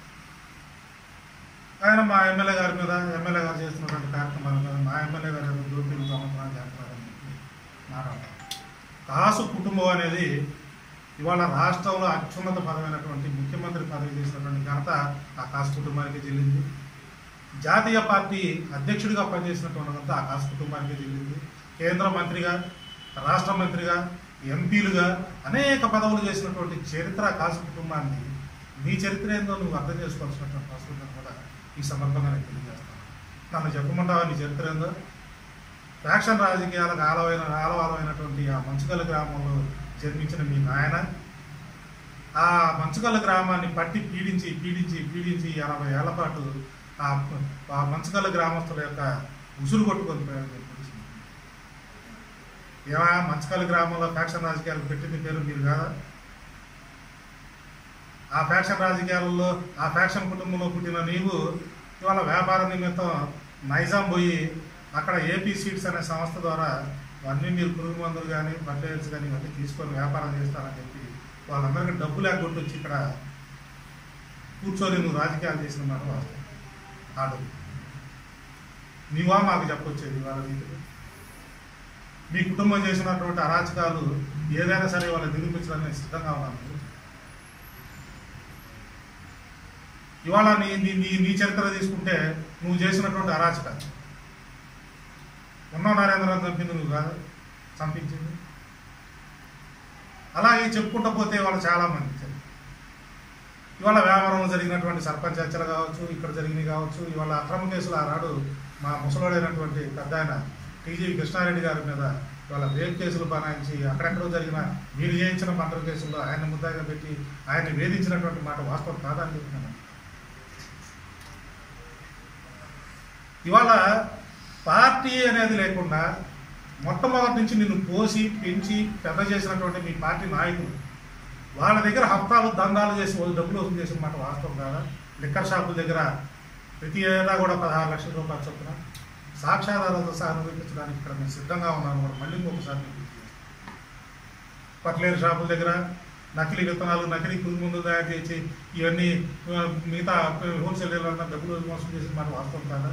ఆయన మా ఎమ్మెల్యే గారి మీద ఎమ్మెల్యే గారు చేస్తున్నటువంటి కార్యక్రమాల మీద మా ఎమ్మెల్యే గారు ఏదో దోపిడీ దొంగతనాలు చేస్తున్నారని చెప్పి మాట్లాడతారు కాసు కుటుంబం అనేది ఇవాళ రాష్ట్రంలో అత్యున్నత పదమైనటువంటి ముఖ్యమంత్రి పదవి చేసినటువంటి ఘనత ఆ కాసు కుటుంబానికి చెల్లింది జాతీయ పార్టీ అధ్యక్షుడిగా పనిచేసినటువంటి ఘనత ఆ కాసు కుటుంబానికి చెల్లింది కేంద్ర మంత్రిగా రాష్ట్ర మంత్రిగా ఎంపీలుగా అనేక పదవులు చేసినటువంటి చరిత్ర కాసు కుటుంబాన్ని నీ చరిత్ర ఏందో నువ్వు అర్థం చేసుకోవాల్సినటువంటి అవసరం ఉందని కూడా ఈ సందర్భంగా నేను తెలియజేస్తాను నన్ను చెప్పమంటావా నీ చరిత్ర ఏందో ఫ్యాక్షన్ రాజకీయాలకు ఆలవైన ఆలవాలమైనటువంటి ఆ మంచుగల గ్రామంలో జన్మించిన మీ నాయన ఆ మంచుగల గ్రామాన్ని పట్టి పీడించి పీడించి పీడించి అరవై ఏళ్ల పాటు ఆ ఆ మంచుగల గ్రామస్తుల యొక్క ఉసురు కొట్టుకొని పోయాడు చెప్పేసి. ఏమా మంచుగల గ్రామంలో ఫ్యాక్షన్ రాజకీయాలకు పెట్టింది పేరు మీరు కాదా ఆ ఫ్యాక్షన్ రాజకీయాలలో ఆ ఫ్యాక్షన్ కుటుంబంలో పుట్టిన నీవు ఇవాళ వ్యాపార నిమిత్తం నైజాం పోయి అక్కడ ఏపీ సీడ్స్ అనే సంస్థ ద్వారా అన్నీ మీరు పురుగు మందులు కానీ ఫర్టిలైజర్స్ కానీ ఇవన్నీ తీసుకొని వ్యాపారం చేస్తారని చెప్పి వాళ్ళందరికీ డబ్బు లేకుండా వచ్చి ఇక్కడ కూర్చొని నువ్వు రాజకీయాలు చేసిన మాట వాస్తవం ఆడు నీవా మాకు చెప్పొచ్చేది వాళ్ళ రీతిలో మీ కుటుంబం చేసినటువంటి అరాచకాలు ఏదైనా సరే వాళ్ళని నిరూపించడానికి సిద్ధంగా ఉన్నాను ఇవాళ నీ నీ నీ నీ చరిత్ర తీసుకుంటే నువ్వు చేసినటువంటి అరాచకాలు ఉన్నో నరేంద్రని చంపింది నువ్వు కాదు చంపించింది అలాగే చెప్పుకుంటూ పోతే వాళ్ళు చాలా మంది చరి- ఇవాళ వ్యాపారంలో జరిగినటువంటి సర్పంచ్ చర్చలు కావచ్చు ఇక్కడ జరిగినవి కావచ్చు ఇవాళ అక్రమ కేసులు ఆనాడు మా ముసలోడైనటువంటి పెద్ద ఆయన టీజీ కృష్ణారెడ్డి గారి మీద ఇవాళ రేప్ కేసులు బనాయించి అక్కడెక్కడో జరిగిన మీరు చేయించిన మర్డర్ కేసుల్లో ఆయన ముద్దాగా పెట్టి ఆయన్ని వేధించినటువంటి మాట వాస్తవం కాదని చెప్తున్నాను ఇవాళ పార్టీ అనేది లేకుండా మొట్టమొదటి నుంచి నిన్ను పోసి పెంచి పెద్ద చేసినటువంటి మీ పార్టీ నాయకులు వాళ్ళ దగ్గర హప్తాలు దందాలు చేసి వాళ్ళు డబ్బులు వసూలు చేసిన మాట వాస్తవం కాదా లిక్కర్ షాపుల దగ్గర ప్రతి ఏటా కూడా పదహారు లక్షల రూపాయలు చొప్పున సాక్ష్యాధారాలతో సహా నిరూపించడానికి ఇక్కడ మేము సిద్ధంగా ఉన్నాను కూడా మళ్ళీ ఇంకొకసారి మీకు గుర్తు చేస్తాను. పట్లేరు షాపుల దగ్గర నకిలీ విత్తనాలు నకిలీ పురుగు మందులు తయారు చేసి ఇవన్నీ ఆ, మిగతా హోల్సేల్ డీలర్లంతా డబ్బులు మోసం చేసిన మాట వాస్తవం కాదా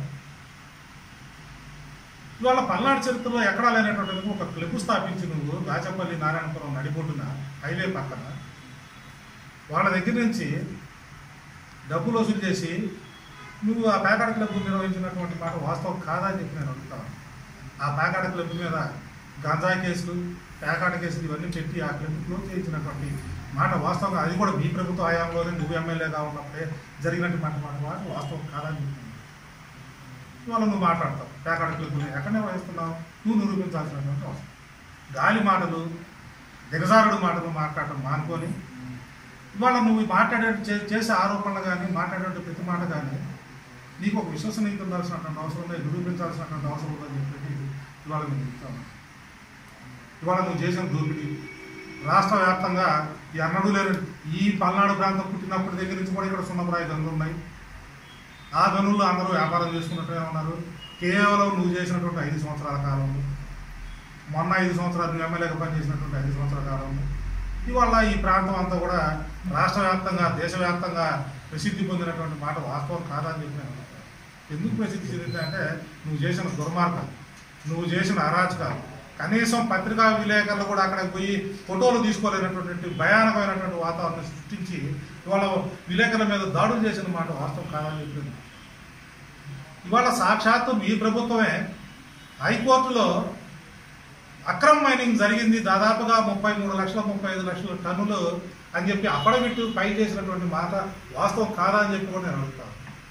ఇవాళ పల్నాడు చరిత్రలో ఎక్కడా లేనటువంటి ఒక క్లిప్ స్థాపించి నువ్వు దాచపల్లి నారాయణపురం నడిబొడ్డున హైవే పక్కన వాళ్ళ దగ్గర నుంచి డబ్బులు వసూలు చేసి నువ్వు ఆ పేకాడ క్లబ్ నిర్వహించినటువంటి మాట వాస్తవం కాదా అని చెప్పి నేను అడుగుతాను ఆ పేకాడ క్లబ్ మీద గంజా కేసులు పేకాట కేసులు ఇవన్నీ పెట్టి ఆ క్లబ్ క్లోజ్ చేయించినటువంటి మాట వాస్తవంగా అది కూడా మీ ప్రభుత్వ హయాంలోనే నువ్వు ఎమ్మెల్యేగా ఉన్నప్పుడే జరిగినటువంటి మాట మాట మాట వాస్తవం కాదని చెప్తున్నాను ఇవాళ నువ్వు మాట్లాడతావు పేకాడ క్లబ్ని ఎక్కడ నిర్వహిస్తున్నావు నువ్వు నిరూపించాల్సినటువంటి అవసరం గాలి మాటలు దిగజారుడు మాటలు మాట్లాడటం మానుకొని ఇవాళ నువ్వు మాట్లాడే చే- చేసే ఆరోపణలు కానీ మాట్లాడే ప్రతి మాట కానీ నీకు ఒక విశ్వసనీయత ఉండాల్సినటువంటి అవసరం ఉంది నిరూపించాల్సినటువంటి అవసరం ఉందని చెప్పి ఇవాళ నేను చెప్తాను ఇవాళ నువ్వు చేసిన దోపిడీ రాష్ట్ర వ్యాప్తంగా ఈ అన్నడు లేని ఈ పల్నాడు ప్రాంతం పుట్టినప్పటి దగ్గర నుంచి కూడా ఇక్కడ సున్నప్రాయ గనులు ఉన్నాయి ఆ గనుల్లో అందరూ వ్యాపారం చేసుకున్నట్టుగా ఉన్నారు కేవలం నువ్వు చేసినటువంటి ఐదు సంవత్సరాల కాలంలో మొన్న ఐదు సంవత్సరాలు నువ్వు ఎమ్మెల్యేగా పనిచేసినటువంటి ఐదు సంవత్సరాల కాలంలో ఇవాళ ఈ ప్రాంతం అంతా కూడా రాష్ట్ర వ్యాప్తంగా దేశవ్యాప్తంగా ప్రసిద్ధి పొందినటువంటి మాట వాస్తవం కాదని చెప్పి నేను అనుకుంటాను. ఎందుకు ప్రసిద్ధి చెందిందంటే నువ్వు చేసిన దుర్మార్గం నువ్వు చేసిన అరాచకాలు కనీసం పత్రికా విలేకరులు కూడా అక్కడికి పోయి ఫోటోలు తీసుకోలేనటువంటి భయానకమైనటువంటి వాతావరణం సృష్టించి ఇవాళ విలేకరుల మీద దాడులు చేసిన మాట వాస్తవం కాదని చెప్పింది ఇవాళ సాక్షాత్తు మీ ప్రభుత్వమే హైకోర్టులో అక్రమ్ మైనింగ్ జరిగింది దాదాపుగా ముప్పై మూడు లక్షల ముప్పై ఐదు లక్షల టన్నులు అని చెప్పి అఫడవిట్ ఫైల్ చేసినటువంటి మాట వాస్తవం కాదా అని చెప్పి కూడా నేను అడుగుతాను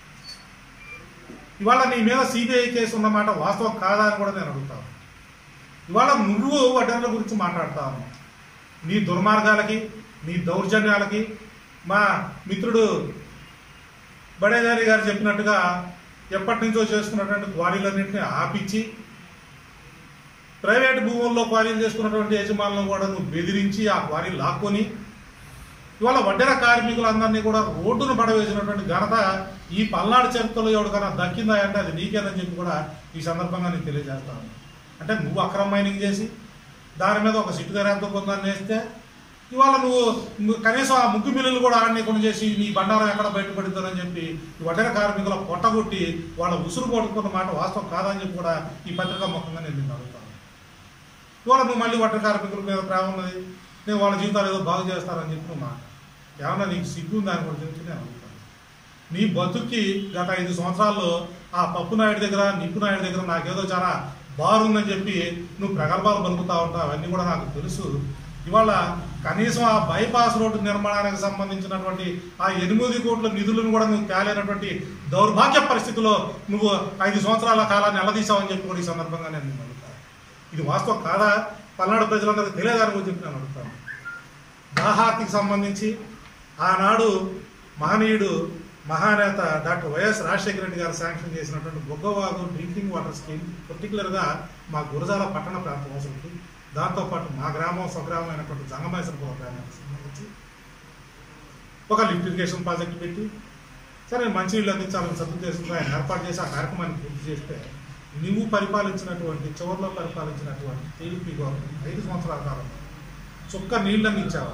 ఇవాళ నీ మీద సిబిఐ కేసు ఉన్నమాట వాస్తవం కాదా అని కూడా నేను అడుగుతాను ఇవాళ నువ్వు వడ్డర్ల గురించి మాట్లాడుతా ఉన్నావు నీ దుర్మార్గాలకి నీ దౌర్జన్యాలకి మా మిత్రుడు బడేదారి గారు చెప్పినట్టుగా ఎప్పటి నుంచో చేసుకున్నటువంటి క్వారీలన్నింటినీ ఆపించి ప్రైవేట్ భూముల్లో క్వారీలు చేసుకున్నటువంటి యజమానులను కూడా నువ్వు బెదిరించి ఆ క్వారీలు లాక్కొని ఇవాళ వడ్డెర కార్మికులందరినీ కూడా రోడ్డును పడవేసినటువంటి ఘనత ఈ పల్నాడు చరిత్రలో ఎవరికైనా దక్కిందా అంటే అది నీకేనని చెప్పి కూడా ఈ సందర్భంగా నేను తెలియజేస్తాను అంటే నువ్వు అక్రమ మైనింగ్ చేసి దాని మీద ఒక సిట్టు గారి పొందాన్ని వేస్తే ఇవాళ నువ్వు నువ్వు కనీసం ఆ ముగ్గు మిల్లులు కూడా ఆడని కొన్ని చేసి నీ బండారం ఎక్కడ బయటపడుతుందని చెప్పి ఈ వడ్డెర కార్మికుల పొట్టగొట్టి వాళ్ళ ఉసురు కొట్టుకున్న మాట వాస్తవం కాదని చెప్పి కూడా ఈ పత్రికా ముఖంగా నేను నిన్ను అడుగుతాను ఇవాళ నువ్వు మళ్ళీ వడ్డెర కార్మికుల మీద ప్రేమ ఉన్నది నేను వాళ్ళ జీవితాలు ఏదో బాగు చేస్తారని చెప్పి నువ్వు మాట ఏమన్నా నీకు సిగ్గు దాని కూడా తెలిసి నేను అడుగుతాను నీ బతుక్కి గత ఐదు సంవత్సరాల్లో ఆ పప్పు నాయుడు దగ్గర నిప్పు నాయుడు దగ్గర నాకేదో చాలా బాగుందని చెప్పి నువ్వు ప్రగల్భాలు పలుకుతా ఉంటావు అవన్నీ కూడా నాకు తెలుసు ఇవాళ కనీసం ఆ బైపాస్ రోడ్డు నిర్మాణానికి సంబంధించినటువంటి ఆ ఎనిమిది కోట్ల నిధులను కూడా నువ్వు తేలేనటువంటి దౌర్భాగ్య పరిస్థితిలో నువ్వు ఐదు సంవత్సరాల కాలాన్ని నిలదీసావని చెప్పి కూడా ఈ సందర్భంగా నేను నిన్ను అడుగుతాను ఇది వాస్తవం కాదా పల్నాడు ప్రజలందరికీ తెలియదాని గురించి చెప్పి నేను అడుగుతాను దాహార్తికి సంబంధించి ఆనాడు మహనీయుడు మహానేత డాక్టర్ వైఎస్ రాజశేఖర రెడ్డి గారు శాంక్షన్ చేసినటువంటి బొగ్గవాగు డ్రింకింగ్ వాటర్ స్కీమ్ పర్టికులర్గా మా గురజాల పట్టణ ప్రాంత వాసులకి దాంతోపాటు మా గ్రామం స్వగ్రామం అయినటువంటి జంగమేశ్వరపురం గ్రామానికి సంబంధించి ఒక లిఫ్ట్ ఇరిగేషన్ ప్రాజెక్ట్ పెట్టి సరే మంచినీళ్ళు అందించాలని సదుద్దేశంతో ఆయన ఏర్పాటు చేసి ఆ కార్యక్రమాన్ని పూర్తి చేస్తే నువ్వు పరిపాలించినటువంటి చివరిలో పరిపాలించినటువంటి టీడీపీ గవర్నమెంట్ ఐదు సంవత్సరాల కాలంలో చుక్క నీళ్ళని ఇచ్చావా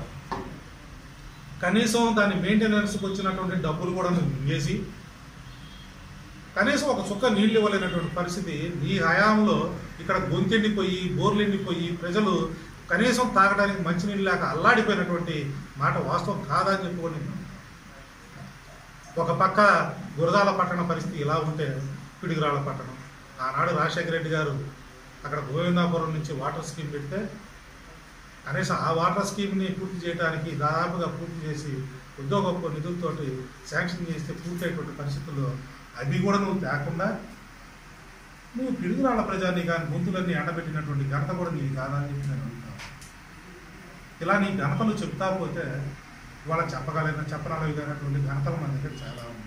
కనీసం దాని మెయింటెనెన్స్కి వచ్చినటువంటి డబ్బులు కూడా నువ్వు మింగేసి కనీసం ఒక చుక్క నీళ్ళు ఇవ్వలేనటువంటి పరిస్థితి నీ హయాంలో ఇక్కడ గొంతెండిపోయి బోర్లు ఎండిపోయి ప్రజలు కనీసం తాగడానికి మంచినీళ్ళు లేక అల్లాడిపోయినటువంటి మాట వాస్తవం కాదని చెప్పుకొని ఒక పక్క గురజాల పట్టణ పరిస్థితి ఇలా ఉంటే పిడిగిరాల పట్టణం ఆనాడు రాజశేఖర రెడ్డి గారు అక్కడ గోవిందాపురం నుంచి వాటర్ స్కీమ్ పెడితే కనీసం ఆ వాటర్ స్కీమ్ని పూర్తి చేయడానికి దాదాపుగా పూర్తి చేసి కొద్దో గొప్ప నిధులతోటి శాంక్షన్ చేస్తే పూర్తయినటువంటి పరిస్థితుల్లో అవి కూడా నువ్వు తేకుండా నువ్వు పిడుగురాళ్ళ ప్రజాన్ని కానీ గొంతులన్నీ ఎండబెట్టినటువంటి ఘనత కూడా నీది కాదని చెప్పి నేను అడుగుతాను ఇలా నీ ఘనతలు చెప్తా పోతే ఇవాళ చెప్పగలిగిన చెప్పనగలిగినటువంటి ఘనతలు మన దగ్గర చాలా ఉన్నాయి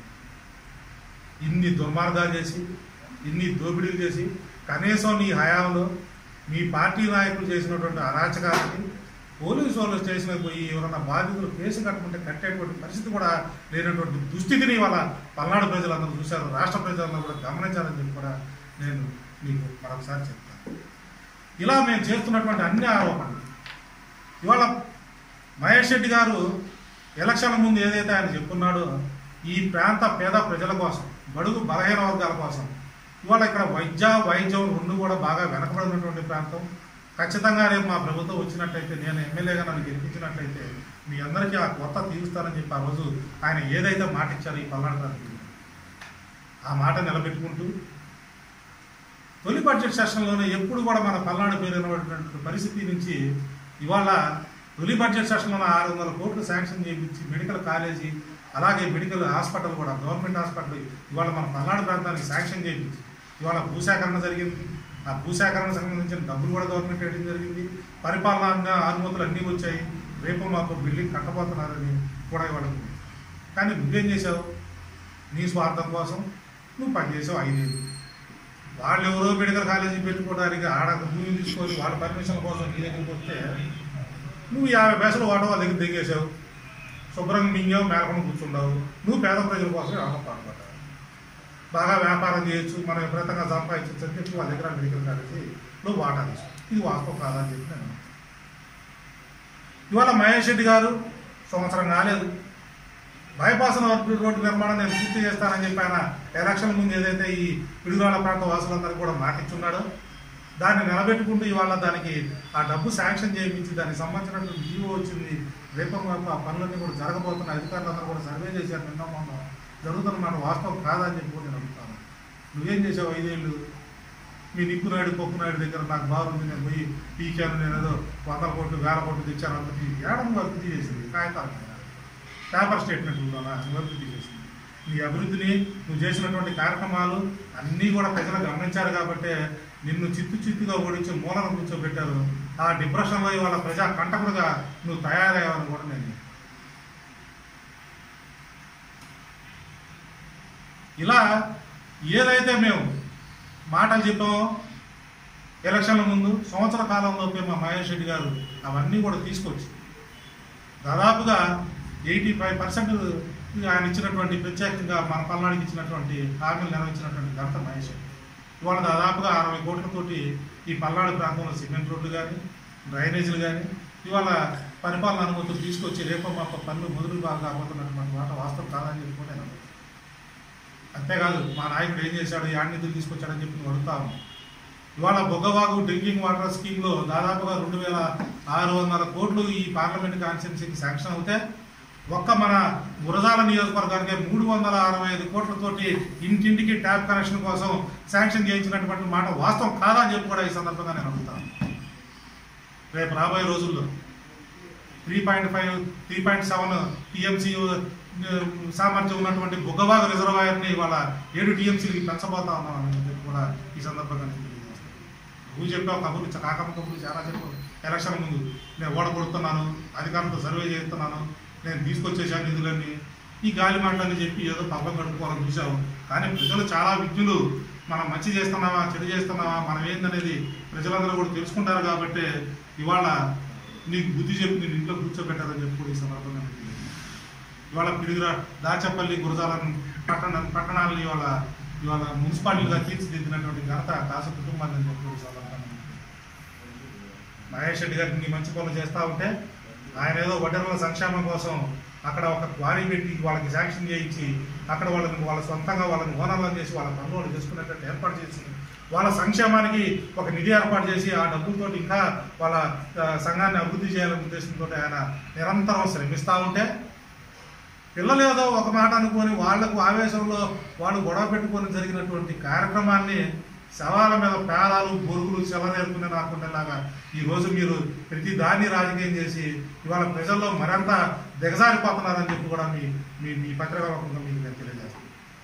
ఇన్ని దుర్మార్గాలు చేసి ఇన్ని దోపిడీలు చేసి కనీసం నీ హయాంలో మీ పార్టీ నాయకులు చేసినటువంటి అరాచకాలకి పోలీసు వాళ్ళు స్టేషన్కి పోయి ఎవరన్నా బాధితులు కేసు కట్టుకుంటే కట్టేటువంటి పరిస్థితి కూడా లేనటువంటి దుస్థితిని వాళ్ళ పల్నాడు ప్రజలందరూ చూశారు రాష్ట్ర ప్రజలందరూ కూడా గమనించాలని చెప్పి కూడా నేను మీకు మరొకసారి చెప్తాను ఇలా మేము చేస్తున్నటువంటి అన్ని ఆరోపణలు ఇవాళ మహేష్ రెడ్డి గారు ఎలక్షన్ ముందు ఏదైతే ఆయన చెప్పున్నాడో ఈ ప్రాంత పేద ప్రజల కోసం బడుగు బలహీన వర్గాల కోసం ఇవాళ ఇక్కడ వైద్య వైద్యం రెండు కూడా బాగా వెనకబడినటువంటి ప్రాంతం ఖచ్చితంగా రేపు మా ప్రభుత్వం వచ్చినట్లయితే నేను ఎమ్మెల్యేగా నన్ను గెలిపించినట్లయితే మీ అందరికీ ఆ కొత్త తీరుస్తానని చెప్పి ఆ రోజు ఆయన ఏదైతే మాట ఇచ్చారో ఈ పల్నాడు గారికి ఆ మాట నిలబెట్టుకుంటూ తొలి బడ్జెట్ సెషన్లోనే ఎప్పుడు కూడా మన పల్నాడు పేరు వినబడినటువంటి పరిస్థితి నుంచి ఇవాళ తొలి బడ్జెట్ సెషన్లో ఆరు వందల కోట్లు శాంక్షన్ చేయించి మెడికల్ కాలేజీ అలాగే మెడికల్ హాస్పిటల్ కూడా గవర్నమెంట్ హాస్పిటల్ ఇవాళ మన పల్నాడు ప్రాంతానికి శాంక్షన్ చేయించి ఇవాళ భూసేకరణ జరిగింది ఆ భూసేకరణకు సంబంధించిన డబ్బులు కూడా గవర్నమెంట్ వేయడం జరిగింది పరిపాలన అనుమతులు అన్నీ వచ్చాయి రేపు మాకు బిల్డింగ్ కట్టబోతున్నారని కూడా ఇవ్వడం ఉంది. కానీ నువ్వేం చేసావు నీ స్వార్థం కోసం నువ్వు పనిచేసావు ఐదేళ్ళు వాళ్ళు ఎవరో మెడికల్ కాలేజీ పెట్టుకోవడానికి ఆడ భూమిని తీసుకొని వాళ్ళ పర్మిషన్ కోసం నీ దగ్గరికి వస్తే నువ్వు యాభై పైసలు వాట వాళ్ళ దగ్గర దిగేసావు శుభ్రంగా మింగావు మేలకొని కూర్చున్నావు నువ్వు పేద ప్రజల కోసం ఆట పాటుపడ్డావు బాగా వ్యాపారం చేయొచ్చు మనం విపరీతంగా సంపాదించచ్చు అని చెప్పి వాళ్ళ దగ్గర మెడికల్ కాలేజీ నువ్వు వాటా తీసుకో ఇది వాస్తవం కాదని చెప్పి నేను అనుకుంటున్నాను. ఇవాళ మహేష్ రెడ్డి గారు సంవత్సరం కాలేదు బైపాస్ రోడ్డు నిర్మాణం నేను పూర్తి చేస్తానని చెప్పి ఆయన ఎలక్షన్ ముందు ఏదైతే ఈ పిడుగురాళ్ళ ప్రాంత వాసులందరూ కూడా మాటిచ్చున్నాడో దాన్ని నిలబెట్టుకుంటూ ఇవాళ దానికి ఆ డబ్బు శాంక్షన్ చేయించి దానికి సంబంధించినటువంటి జీవో వచ్చింది రేపం వరకు ఆ పనులన్నీ కూడా జరగబోతున్న అధికారులందరూ కూడా సర్వే చేశారు నిన్న మొన్న జరుగుతున్న మాట వాస్తవం కాదని చెప్పి కూడా నేను అడుగుతాను నువ్వేం చేసావు ఐదేళ్ళు మీ నిప్పు నాయుడు పప్పు నాయుడు దగ్గర నాకు బాగుంది నేను పోయి పీకాను నేను ఏదో వందల కోట్లు వేల కోట్లు తెచ్చాను అంత ఏడం అభివృద్ధి చేసింది కాగితాల మీద పేపర్ స్టేట్మెంట్లోనా అభివృద్ధి చేసింది నీ అభివృద్ధిని నువ్వు చేసినటువంటి కార్యక్రమాలు అన్నీ కూడా ప్రజలు గమనించారు కాబట్టి నిన్ను చిత్తు చిత్తుగా ఓడించి మూలను కూర్చోబెట్టారు ఆ డిప్రెషన్లో ఇవాళ ప్రజా కంటకుడుగా నువ్వు తయారయ్యావని కూడా నేను ఇలా ఏదైతే మేము మాటలు చెప్పామో ఎలక్షన్ల ముందు సంవత్సర కాలంలోపే మా మహేష్ రెడ్డి గారు అవన్నీ కూడా తీసుకొచ్చి దాదాపుగా ఎయిటీ ఫైవ్ పర్సెంట్ ఆయన ఇచ్చినటువంటి ప్రత్యేకంగా మన పల్నాడికి ఇచ్చినటువంటి హామీలు నెరవేర్చినటువంటి ఘనత మహేష్ రెడ్డి. ఇవాళ దాదాపుగా అరవై కోట్లతోటి ఈ పల్నాడు ప్రాంతంలో సిమెంట్ రోడ్లు కానీ డ్రైనేజీలు కానీ ఇవాళ పరిపాలన అనుమతులు తీసుకొచ్చి రేపో మా పనులు మొదలు బాగా కాబోతున్నటువంటి మాట వాస్తవం కాదని చెప్పి కూడా నేను అనుకుంటున్నాను. అంతేకాదు మా నాయకుడు ఏం చేశాడు యాడ్ నిధులు తీసుకొచ్చాడని చెప్పి నువ్వు అడుగుతా ఉన్నాం ఇవాళ బొగ్గవాగు డ్రింకింగ్ వాటర్ స్కీమ్లో దాదాపుగా రెండు వేల ఆరు వందల కోట్లు ఈ పార్లమెంట్ కాన్స్టిట్యున్సీకి శాంక్షన్ అవుతే ఒక్క మన గురజాల నియోజకవర్గానికి మూడు వందల అరవై ఐదు కోట్లతోటి ఇంటింటికి ట్యాప్ కనెక్షన్ కోసం శాంక్షన్ చేయించినటువంటి మాట వాస్తవం కాదా అని చెప్పి కూడా ఈ సందర్భంగా నేను అడుగుతాను రేపు రాబోయే రోజుల్లో three point five three point seven TMC సామర్థ్యం ఉన్నటువంటి బుగ్గబాగ రిజర్వాయర్ని ఇవాళ ఏడు టీఎంసీలకి పెంచబోతా ఉన్నాం అని చెప్పి కూడా ఈ సందర్భంగా నేను తెలియజేస్తాను నువ్వు చెప్పావు కబుర్లు చ- కాకమ్మ కబుర్లు చాలా చెప్పావు ఎలక్షన్ ముందు నేను ఓడగొడుతున్నాను అధికారులతో సర్వే చేస్తున్నాను నేను తీసుకొచ్చేసాను నిధులన్నీ ఈ గాలి మాటలని చెప్పి ఏదో పబ్బం గడుపుకోవాలని చూసావు కానీ ప్రజలు చాలా విజ్ఞులు మనం మంచి చేస్తున్నావా చెడు చేస్తున్నావా మనం ఏందనేది ప్రజలందరూ కూడా తెలుసుకుంటారు కాబట్టి ఇవాళ నీకు బుద్ధి చెప్పి నేను ఇంట్లో కూర్చోబెట్టారని చెప్పి కూడా ఈ సందర్భంగా నేను తెలియజేస్తున్నాను. ఇవాళ పిడుగురా దాచపల్లి గురజాలను పట్టణ పట్టణాలను ఇవాళ ఇవాళ మున్సిపాలిటీగా తీర్చిదిద్దినటువంటి ఘనత కాసు కుటుంబాన్ని అని చెప్పి ఈ సందర్భంగా నేను మహేష్ రెడ్డి గారికి నీ మంచి పనులు చేస్తా ఉంటే ఆయన ఏదో వడ్డెరల సంక్షేమం కోసం అక్కడ ఒక క్వారీ పెట్టి వాళ్ళకి శాంక్షన్ చేయించి అక్కడ వాళ్ళని వాళ్ళ సొంతంగా వాళ్ళని ఓనర్లను చేసి వాళ్ళ పనులు వాళ్ళు చేసుకునేటట్టు ఏర్పాటు చేసి వాళ్ళ సంక్షేమానికి ఒక నిధి ఏర్పాటు చేసి ఆ డబ్బులతో ఇంకా వాళ్ళ ఆ, సంఘాన్ని అభివృద్ధి చేయాలనే ఉద్దేశంతో ఆయన నిరంతరం శ్రమిస్తూ ఉంటే పిల్లలు ఏదో ఒక మాట అనుకొని వాళ్లకు ఆవేశంలో వాళ్ళు గొడవ పెట్టుకొని జరిగినటువంటి కార్యక్రమాన్ని శవాల మీద పేదాలు బొరుగులు చెలరేరుకునే రాకుండాలాగా ఈ రోజు మీరు ప్రతి దాన్ని రాజకీయం చేసి ఇవాళ ప్రజల్లో మరింత దిగజారిపోతున్నారని చెప్పి కూడా మీ మీ మీ పత్రికా ముఖంగా మీకు నేను తెలియజేస్తాను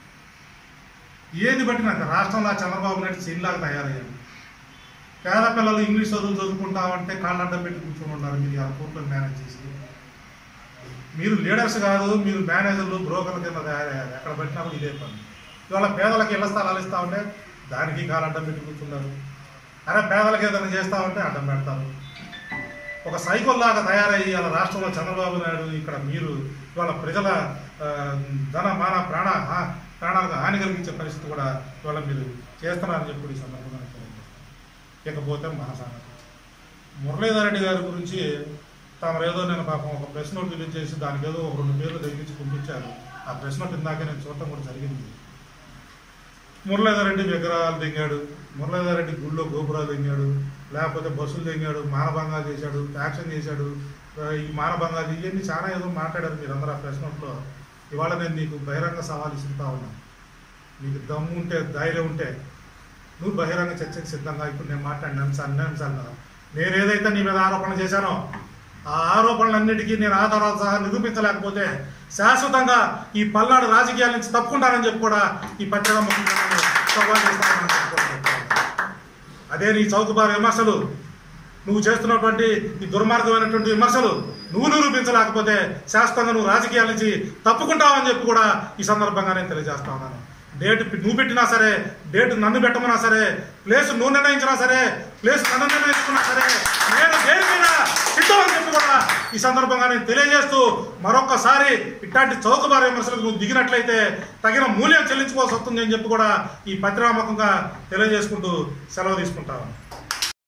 ఏది బట్టి నాకు రాష్ట్రంలో చంద్రబాబు నాయుడు చెల్లిలాగా తయారయ్యారు పేద పిల్లలు ఇంగ్లీష్ చదువులు చదువుకుంటామంటే కాళ్ళు అడ్డం పెట్టి కూర్చొని ఉన్నారు మీరు ఆ కోర్టులో మేనేజ్ చేసి మీరు లీడర్స్ కాదు మీరు మేనేజర్లు బ్రోకర్ల కింద తయారయ్యారు ఎక్కడ పెట్టినా కూడా ఇదే పని ఇవాళ పేదలకు ఇళ్ల స్థలాలు ఇస్తా ఉంటే దానికి కాలు అడ్డం పెట్టి కూర్చున్నారు అరే పేదలకు ఏదైనా చేస్తా ఉంటే అడ్డం పెడతారు ఒక సైకిల్ లాగా తయారయ్యి ఇవాళ రాష్ట్రంలో చంద్రబాబు నాయుడు ఇక్కడ మీరు ఇవాళ ప్రజల ఆ, ధన మాన ప్రాణ హా- ప్రాణాలకు హాని కలిగించే పరిస్థితి కూడా ఇవాళ మీరు చేస్తున్నారని చెప్పి కూడా ఈ సందర్భంగా నేను తెలియజేస్తాను. ఇకపోతే మన సంగతి మురళీధర్ రెడ్డి గారి గురించి తమరేదో నేను పాపం ఒక ప్రెస్ నోట్ రిలీజ్ చేసి దానికి ఏదో ఒక రెండు పేర్లు తగ్గించి పంపించారు ఆ ప్రెస్ నోట్ ఇందాక నేను చూడటం కూడా జరిగింది మురళీధర్ రెడ్డి విగ్రహాలు తెంగాడు మురళీధర్ రెడ్డి గుళ్ళో గోపురాలు తెంగాడు లేకపోతే బస్సులు తెంగాడు మానభంగాలు చేశాడు యాక్షన్ చేశాడు ఆ, ఈ మానభంగాలు ఇవన్నీ చాలా ఏదో మాట్లాడారు మీరందరూ ఆ ప్రెస్ నోట్లో ఇవాళ నేను నీకు బహిరంగ సవాల్ ఇస్తుంటా ఉన్నాను నీకు దమ్ము ఉంటే ధైర్యం ఉంటే నువ్వు బహిరంగ చర్చకు సిద్ధంగా ఇప్పుడు నేను మాట్లాడిన అంశాలు అన్ని అంశాలు కదా నేను ఏదైతే నీ మీద ఆరోపణ చేశానో ఆ ఆరోపణలన్నిటికీ నేను ఆధారాలు సహా నిరూపించలేకపోతే శాశ్వతంగా ఈ పల్నాడు రాజకీయాల నుంచి తప్పుకుంటానని చెప్పి కూడా ఈ పత్రిక ముఖ్యంగా నేను సవాల్ చేస్తానని చెప్పుకుంటున్నాను. అదే నీ చౌకబారు విమర్శలు నువ్వు చేస్తున్నటువంటి ఈ దుర్మార్గమైనటువంటి విమర్శలు నువ్వు నిరూపించలేకపోతే శాశ్వతంగా నువ్వు రాజకీయాల నుంచి తప్పుకుంటావని చెప్పి కూడా ఈ సందర్భంగా నేను తెలియజేస్తా ఉన్నాను డేట్ పి- నువ్వు పెట్టినా సరే డేట్ నన్ను పెట్టమన్నా సరే ప్లేస్ నువ్వు నిర్ణయించినా సరే ప్లేస్ నన్ను నిర్ణయించుకున్నా సరే నేను దేనికైనా సిద్ధం అని చెప్పి కూడా ఈ సందర్భంగా నేను తెలియజేస్తూ మరొక్కసారి ఇట్లాంటి చౌకబార విమర్శలకు నువ్వు దిగినట్లయితే తగిన మూల్యం చెల్లించుకోవాల్సి వస్తుంది అని చెప్పి కూడా ఈ పత్రికాముఖంగా తెలియజేసుకుంటూ సెలవు తీసుకుంటాను